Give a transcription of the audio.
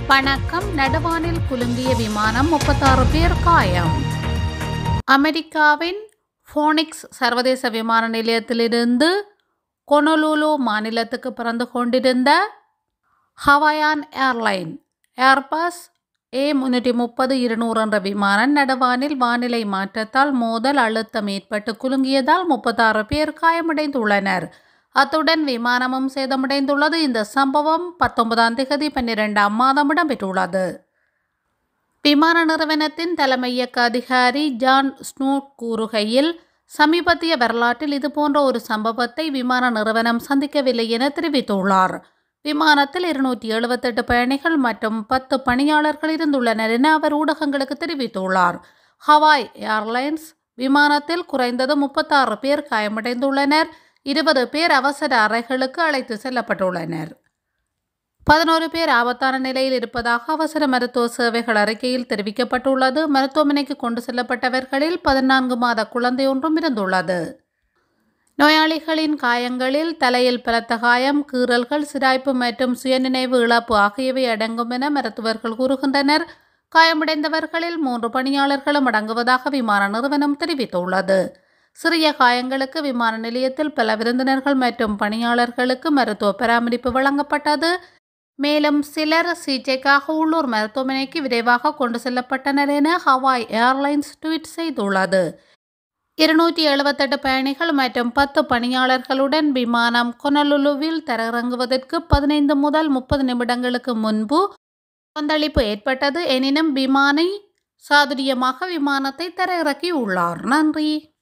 வணக்கம் நடுவானில் குலுங்கிய விமானம் முப்பத்தாறு பேர் காயம் அமெரிக்காவின் ஃபோனிக்ஸ் சர்வதேச விமான நிலையத்திலிருந்து கொனலூலு மாநிலத்துக்கு பறந்து கொண்டிருந்த ஹவாயான் ஏர்லைன் ஏர்பஸ் ஏ முன்னூற்றி முப்பது இருநூறு என்ற விமானம் நடுவானில் வானிலை மாற்றத்தால் மோதல் அழுத்தம் ஏற்பட்டு குலுங்கியதால் முப்பத்தாறு பேர் காயமடைந்துள்ளனர் அத்துடன் விமானமும் சேதமடைந்துள்ளது இந்த சம்பவம் பத்தொன்பதாம் திகதி பன்னிரெண்டாம் மாதம் இடம்பெற்றுள்ளது விமான நிறுவனத்தின் தலைமை இயக்க அதிகாரி ஜான் ஸ்னூட் கூறுகையில் சமீபத்திய வரலாற்றில் இதுபோன்ற ஒரு சம்பவத்தை விமான நிறுவனம் சந்திக்கவில்லை என தெரிவித்துள்ளார் விமானத்தில் இருநூற்றி எழுபத்தெட்டு பயணிகள் மற்றும் பத்து பணியாளர்கள் இருந்துள்ளனர் என அவர் ஊடகங்களுக்கு தெரிவித்துள்ளார் ஹவாய் ஏர்லைன்ஸ் விமானத்தில் குறைந்தது முப்பத்தாறு பேர் காயமடைந்துள்ளனர் இருபது பேர் அவசர அறைகளுக்கு அழைத்து செல்லப்பட்டுள்ளனர் பதினோரு பேர் ஆபத்தான நிலையில் இருப்பதாக அவசர மருத்துவ சேவைகள் அறிக்கையில் தெரிவிக்கப்பட்டுள்ளது மருத்துவமனைக்கு கொண்டு செல்லப்பட்டவர்களில் பதினான்கு மாத குழந்தை ஒன்றும் இருந்துள்ளது நோயாளிகளின் காயங்களில் தலையில் பலத்த காயம் கீறல்கள் சிராய்ப்பு மற்றும் சுயநினைவு இழப்பு ஆகியவை அடங்கும் என மருத்துவர்கள் கூறுகின்றனர் காயமடைந்தவர்களில் மூன்று பணியாளர்களும் அடங்குவதாக விமான நிறுவனம் தெரிவித்துள்ளது சிறிய காயங்களுக்கு விமான நிலையத்தில் பல விருந்தினர்கள் மற்றும் பணியாளர்களுக்கு மருத்துவ பராமரிப்பு வழங்கப்பட்டது மேலும் சிலர் சிகிச்சைக்காக உள்ளூர் மருத்துவமனைக்கு விரைவாக கொண்டு செல்லப்பட்டனர் என ஹவாய் ஏர்லைன்ஸ் ட்வீட் செய்துள்ளது இருநூற்றி எழுபத்தெட்டு பயணிகள் மற்றும் பத்து பணியாளர்களுடன் விமானம் கொனலுலுவில் தரையிறங்குவதற்கு பதினைந்து முதல் முப்பது நிமிடங்களுக்கு முன்பு கொந்தளிப்பு ஏற்பட்டது எனினும் விமானி சாதுரியமாக விமானத்தை தரையிறக்கி உள்ளார் நன்றி